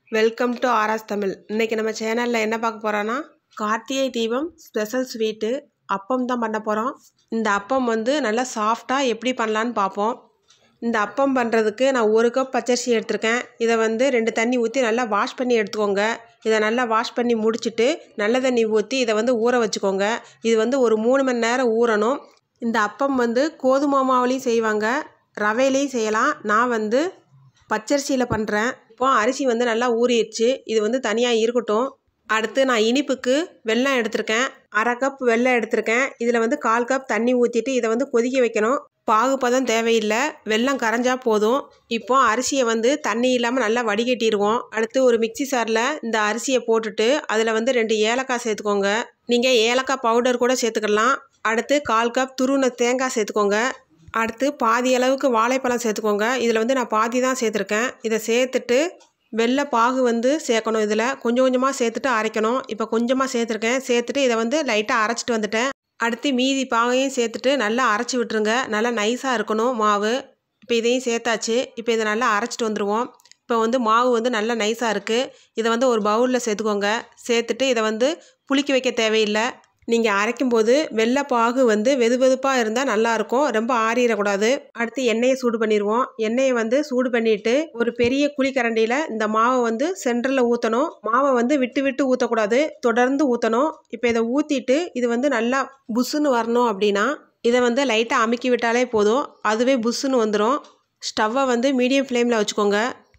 welcome to RS Tamil இன்றைக்கி நம்ம சேனலில் என்ன பார்க்க போகிறோன்னா கார்த்திகை தீபம் ஸ்பெஷல் ஸ்வீட்டு அப்பம் தான் பண்ண போகிறோம் இந்த அப்பம் வந்து நல்லா சாஃப்டாக எப்படி பண்ணலான்னு பார்ப்போம் இந்த அப்பம் பண்ணுறதுக்கு நான் ஒரு கப் பச்சரிசி எடுத்திருக்கேன் இதை வந்து ரெண்டு தண்ணி ஊற்றி நல்லா வாஷ் பண்ணி எடுத்துக்கோங்க இதை நல்லா வாஷ் பண்ணி முடிச்சுட்டு நல்ல தண்ணி ஊற்றி இதை வந்து ஊற வச்சுக்கோங்க இது வந்து ஒரு மூணு மணி நேரம் ஊறணும் இந்த அப்பம் வந்து கோதுமை மாவுலேயும் செய்வாங்க ரவையிலையும் செய்யலாம் நான் வந்து பச்சரிசியில் பண்ணுறேன் இப்போ அரிசி வந்து நல்லா ஊறிடுச்சு இது வந்து தனியாக இருக்கட்டும் அடுத்து நான் இனிப்புக்கு வெல்லம் எடுத்திருக்கேன் அரை கப் வெல்லம் எடுத்திருக்கேன் இதில் வந்து கால் கப் தண்ணி ஊற்றிட்டு இதை வந்து கொதிக்க வைக்கணும் பாகுபதம் தேவையில்லை வெல்லம் கரைஞ்சா போதும் இப்போ அரிசியை வந்து தண்ணி இல்லாமல் நல்லா வடிகட்டிடுவோம் அடுத்து ஒரு மிக்சி சாரில் இந்த அரிசியை போட்டுட்டு அதில் வந்து ரெண்டு ஏலக்காய் சேர்த்துக்கோங்க நீங்கள் ஏலக்காய் பவுடர் கூட சேர்த்துக்கலாம் அடுத்து கால் கப் துருவின தேங்காய் சேர்த்துக்கோங்க அடுத்து பாதி அளவுக்கு வாழைப்பழம் சேர்த்துக்கோங்க இதில் வந்து நான் பாதி தான் சேர்த்துருக்கேன் இதை சேர்த்துட்டு வெள்ளை பாகு வந்து சேர்க்கணும் இதில் கொஞ்சம் கொஞ்சமாக சேர்த்துட்டு அரைக்கணும் இப்போ கொஞ்சமாக சேர்த்துருக்கேன் சேர்த்துட்டு இதை வந்து லைட்டாக அரைச்சிட்டு வந்துட்டேன் அடுத்து மீதி பாகையும் சேர்த்துட்டு நல்லா அரைச்சி விட்டுருங்க நல்லா நைஸாக இருக்கணும் மாவு இப்போ இதையும் சேர்த்தாச்சு இப்போ இதை நல்லா அரைச்சிட்டு வந்துடுவோம் இப்போ வந்து மாவு வந்து நல்லா நைஸாக இருக்குது இதை வந்து ஒரு பவுலில் சேர்த்துக்கோங்க சேர்த்துட்டு இதை வந்து புளிக்க வைக்க தேவையில்லை நீங்கள் அரைக்கும்போது வெள்ளைப்பாகு வந்து வெது வெதுப்பாக இருந்தால் நல்லாயிருக்கும் ரொம்ப ஆறிடக்கூடாது அடுத்து எண்ணெயை சூடு பண்ணிடுவோம் எண்ணெயை வந்து சூடு பண்ணிவிட்டு ஒரு பெரிய குழிக்கரண்டியில் இந்த மாவை வந்து சென்டரில் ஊற்றணும் மாவை வந்து விட்டு விட்டு ஊற்றக்கூடாது தொடர்ந்து ஊற்றணும் இப்போ இதை ஊற்றிட்டு இது வந்து நல்லா புஷ்ஷுன்னு வரணும் அப்படின்னா இதை வந்து லைட்டாக அமுக்கி விட்டாலே போதும் அதுவே புஷ்ஷுன்னு வந்துடும் ஸ்டவ்வை வந்து மீடியம் ஃப்ளேமில் வச்சுக்கோங்க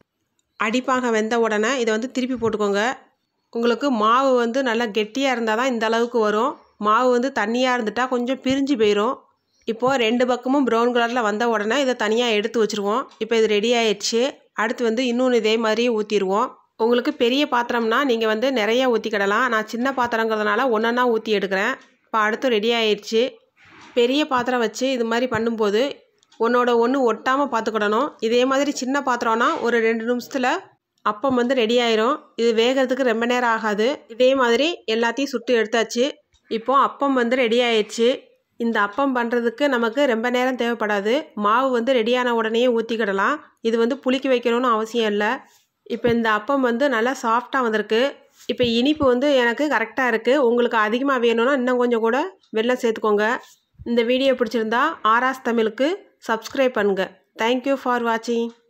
அடிப்பாக வெந்த உடனே இதை வந்து திருப்பி போட்டுக்கோங்க உங்களுக்கு மாவு வந்து நல்லா கெட்டியாக இருந்தால் தான் இந்த அளவுக்கு வரும் மாவு வந்து தண்ணியாக இருந்துட்டால் கொஞ்சம் பிரிஞ்சு போயிடும் இப்போது ரெண்டு பக்கமும் ப்ரௌன் கலரில் வந்த உடனே இதை தனியாக எடுத்து வச்சுருவோம் இப்போ இது ரெடி ஆயிடுச்சு அடுத்து வந்து இன்னொன்று இதே மாதிரி ஊற்றிடுவோம் உங்களுக்கு பெரிய பாத்திரம்னா நீங்கள் வந்து நிறைய ஊற்றிக்கிடலாம் நான் சின்ன பாத்திரங்கிறதுனால ஒன்றா ஊற்றி எடுக்கிறேன் இப்போ அடுத்து ரெடி ஆயிடுச்சு பெரிய பாத்திரம் வச்சு இது மாதிரி பண்ணும்போது ஒன்றோட ஒன்று ஒட்டாமல் பார்த்துக்கிடணும் இதே மாதிரி சின்ன பாத்திரம்னா ஒரு ரெண்டு நிமிஷத்தில் அப்பம் வந்து ரெடி ஆயிரும் இது வேகிறதுக்கு ரொம்ப நேரம் ஆகாது இதே மாதிரி எல்லாத்தையும் சுட்டு எடுத்தாச்சு இப்போ அப்பம் வந்து ரெடி ஆயிடுச்சு இந்த அப்பம் பண்ணுறதுக்கு நமக்கு ரொம்ப நேரம் தேவைப்படாது மாவு வந்து ரெடியான உடனே ஊற்றிக்கிடலாம் இது வந்து புளிக்க வைக்கணும்னு அவசியம் இல்லை இப்போ இந்த அப்பம் வந்து நல்லா சாஃப்டாக வந்திருக்கு இப்போ இனிப்பு வந்து எனக்கு கரெக்டாக இருக்குது உங்களுக்கு அதிகமாக வேணும்னா இன்னும் கொஞ்சம் கூட வெல்லம் சேர்த்துக்கோங்க இந்த வீடியோ பிடிச்சிருந்தா ஆராஸ் தமிழுக்கு சப்ஸ்கிரைப் பண்ணுங்கள் தேங்க்யூ ஃபார் வாட்சிங்